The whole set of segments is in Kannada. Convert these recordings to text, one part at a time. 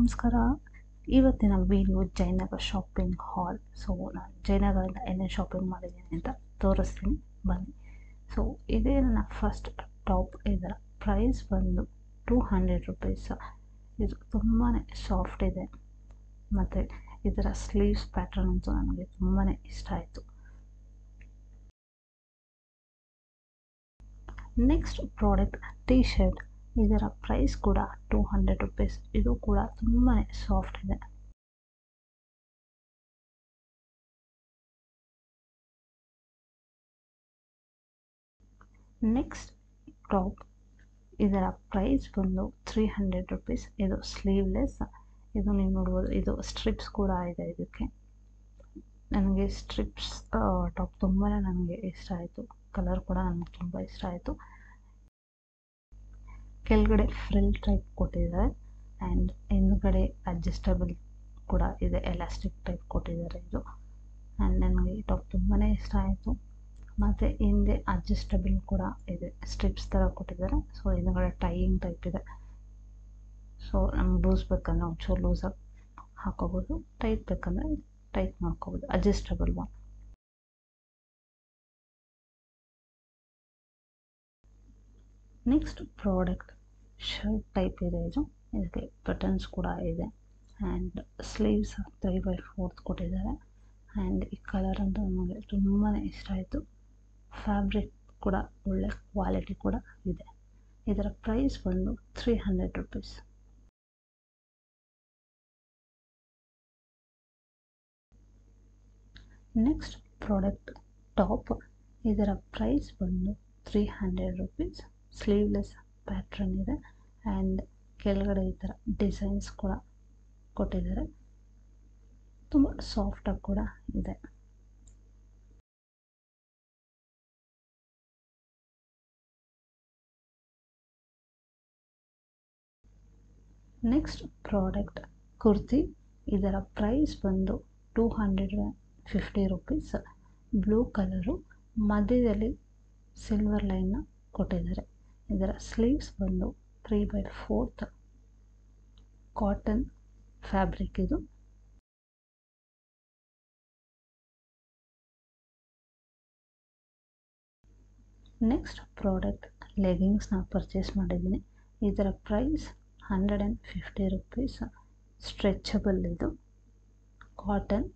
ನಮಸ್ಕಾರ ಇವತ್ತಿನ video Jayanagar shopping haul so ನಾನು ಜಯನಗರದಿಂದ ಏನೇನು ಶಾಪಿಂಗ್ ಮಾಡಿದ್ದೀನಿ ಅಂತ ತೋರಿಸ್ತೀನಿ ಬನ್ನಿ ಸೊ ಇದೇ ನನ್ನ ಫಸ್ಟ್ ಟಾಪ್ ಇದರ ಪ್ರೈಸ್ ಬಂದು ಟೂ ಹಂಡ್ರೆಡ್ ರುಪೀಸ್ ಇದು ತುಂಬಾ ಸಾಫ್ಟ್ ಇದೆ ಮತ್ತು ಇದರ ಸ್ಲೀವ್ಸ್ ಪ್ಯಾಟರ್ನ್ ಅಂತೂ ನನಗೆ ತುಂಬಾ ಇಷ್ಟ ಆಯಿತು ನೆಕ್ಸ್ಟ್ ಪ್ರಾಡಕ್ಟ್ ಟೀ ಶರ್ಟ್ ಇದರ ಪ್ರೈಸ್ ಕೂಡ ಟೂ ಹಂಡ್ರೆಡ್ ರುಪೀಸ್ ಇದು ಕೂಡ ತುಂಬಾ ಸಾಫ್ಟ್ ಇದೆ ನೆಕ್ಸ್ಟ್ ಟಾಪ್ ಇದರ ಪ್ರೈಸ್ ಬಂದು ತ್ರೀ ಹಂಡ್ರೆಡ್ ರುಪೀಸ್ ಇದು ಸ್ಲೀವ್ಲೆಸ್ ಇದು ನೀವು ನೋಡ್ಬೋದು ಇದು ಸ್ಟ್ರಿಪ್ಸ್ ಕೂಡ ಇದೆ ಇದಕ್ಕೆ ನನಗೆ ಸ್ಟ್ರಿಪ್ಸ್ ಟಾಪ್ ತುಂಬಾ ನನಗೆ ಇಷ್ಟ ಆಯಿತು ಕಲರ್ ಕೂಡ ನನಗೆ ತುಂಬ ಇಷ್ಟ ಆಯಿತು ಕೆಳಗಡೆ ಫ್ರಿಲ್ ಟೈಪ್ ಕೊಟ್ಟಿದ್ದಾರೆ ಆ್ಯಂಡ್ ಹಿಂದ್ಗಡೆ ಅಡ್ಜಸ್ಟಬಲ್ ಕೂಡ ಇದೆ ಎಲಾಸ್ಟಿಕ್ ಟೈಪ್ ಕೊಟ್ಟಿದ್ದಾರೆ ಇದು ಆ್ಯಂಡ್ ನನಗೆ ಈ ಟಾಪ್ ತುಂಬಾ ಇಷ್ಟ ಆಯಿತು ಮತ್ತು ಹಿಂದೆ ಅಡ್ಜಸ್ಟಬಲ್ ಕೂಡ ಇದೆ ಸ್ಟ್ರಿಪ್ಸ್ ಥರ ಕೊಟ್ಟಿದ್ದಾರೆ ಸೊ ಹಿಂದ್ಗಡೆ ಟೈಯಿಂಗ್ ಟೈಪ್ ಇದೆ ಸೊ ನಮ್ಗೆ ಲೂಸ್ ಬೇಕಂದ್ರೆ ಒಂಚೂರು ಲೂಸಾಗಿ ಹಾಕೋಬೋದು ಟೈಟ್ ಬೇಕಂದರೆ ಟೈಟ್ ಮಾಡ್ಕೋಬೋದು adjustable one next product shirt type ಇದೆ ಇದು ಇದಕ್ಕೆ ಬಟನ್ಸ್ ಕೂಡ ಇದೆ and sleeves three by fourth ಕೊಟ್ಟಿದ್ದಾರೆ ಆ್ಯಂಡ್ ಈ ಕಲರ್ ಅಂತೂ ನನಗೆ ತುಂಬಾ ಇಷ್ಟ ಆಯಿತು ಫ್ಯಾಬ್ರಿಕ್ ಕೂಡ ಒಳ್ಳೆ ಕ್ವಾಲಿಟಿ ಕೂಡ ಇದೆ ಇದರ ಪ್ರೈಸ್ ಬಂದು three hundred rupees next product top ಇದರ ಪ್ರೈಸ್ ಬಂದು three hundred rupees sleeveless pattern ಇದೆ ಆ್ಯಂಡ್ ಕೆಳಗಡೆ ಈ ಥರ ಡಿಸೈನ್ಸ್ ಕೂಡ ಕೊಟ್ಟಿದ್ದಾರೆ ತುಂಬ ಸಾಫ್ಟಾಗಿ ಕೂಡ ಇದೆ ನೆಕ್ಸ್ಟ್ ಪ್ರಾಡಕ್ಟ್ ಕುರ್ತಿ ಇದರ ಪ್ರೈಸ್ ಬಂದು two hundred fifty rupees blue colour ಮಧ್ಯದಲ್ಲಿ ಸಿಲ್ವರ್ ಲೈನ್ನ ಕೊಟ್ಟಿದ್ದಾರೆ ಇದರ ಸ್ಲೀವ್ಸ್ ಬಂದು three by fourth cotton fabric ಇದು ನೆಕ್ಸ್ಟ್ ಪ್ರಾಡಕ್ಟ್ ಲೆಗಿಂಗ್ಸ್ನ ಪರ್ಚೇಸ್ ಮಾಡಿದ್ದೀನಿ ಇದರ price hundred and fifty rupees stretchable ಇದು ಕಾಟನ್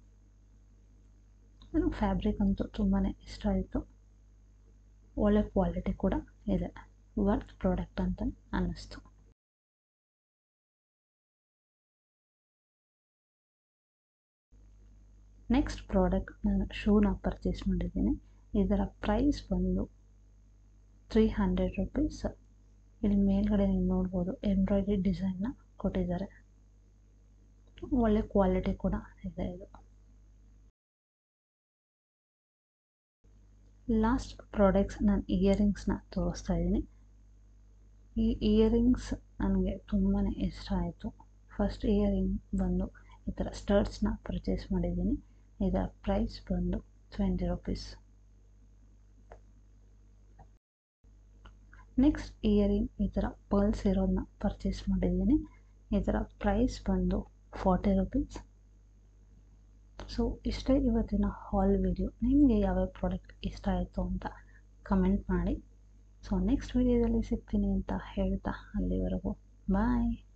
ನನಗೆ ಫ್ಯಾಬ್ರಿಕ್ ಅಂತೂ ತುಂಬಾ ಇಷ್ಟ ಆಯಿತು ಒಳ್ಳೆ ಕ್ವಾಲಿಟಿ ಕೂಡ ಇದೆ ವರ್ತ್ ಪ್ರಾಡಕ್ಟ್ ಅಂತ ಅನ್ನಿಸ್ತು ನೆಕ್ಸ್ಟ್ ಪ್ರಾಡಕ್ಟ್ ನಾನು ಶೂನ ಪರ್ಚೇಸ್ ಮಾಡಿದ್ದೀನಿ ಇದರ ಪ್ರೈಸ್ ಬಂದು ತ್ರೀ ಹಂಡ್ರೆಡ್ ರುಪೀಸ್ ಇಲ್ಲಿ ಮೇಲ್ಗಡೆ ನೀವು ನೋಡ್ಬೋದು ಎಂಬ್ರಾಯ್ಡ್ರಿ ಡಿಸೈನ್ನ ಕೊಟ್ಟಿದ್ದಾರೆ ಒಳ್ಳೆ ಕ್ವಾಲಿಟಿ ಕೂಡ ಇದೆ ಇದು ಲಾಸ್ಟ್ ಪ್ರಾಡಕ್ಟ್ಸ್ ನಾನು ಇಯರಿಂಗ್ಸ್ನ ತೋರಿಸ್ತಾ ಇದ್ದೀನಿ ಈ ಇಯರಿಂಗ್ಸ್ ನನಗೆ ತುಂಬಾ ಇಷ್ಟ ಆಯಿತು ಫಸ್ಟ್ ಇಯರಿಂಗ್ ಬಂದು ಈ ಥರ ಸ್ಟರ್ಟ್ಸ್ನ ಪರ್ಚೇಸ್ ಮಾಡಿದ್ದೀನಿ ಇದರ ಪ್ರೈಸ್ ಬಂದು ಟ್ವೆಂಟಿ ರುಪೀಸ್ ನೆಕ್ಸ್ಟ್ ಇಯರಿಂಗ್ ಈ ಥರ ಪರ್ಲ್ಸ್ ಇರೋದನ್ನ ಪರ್ಚೇಸ್ ಮಾಡಿದ್ದೀನಿ ಇದರ ಪ್ರೈಸ್ ಬಂದು ಫಾರ್ಟಿ ರುಪೀಸ್ ಸೊ ಇಷ್ಟೇ ಇವತ್ತಿನ ಹಾಲ್ ವಿಡಿಯೋ ನಿಮಗೆ ಯಾವ್ಯಾವ ಪ್ರಾಡಕ್ಟ್ ಇಷ್ಟ ಆಯಿತು ಅಂತ ಕಮೆಂಟ್ ಮಾಡಿ ಸೊ ನೆಕ್ಸ್ಟ್ ವಿಡಿಯೋದಲ್ಲಿ ಸಿಗ್ತೀನಿ ಅಂತ ಹೇಳ್ತಾ ಅಲ್ಲಿವರೆಗೂ ಬಾಯ್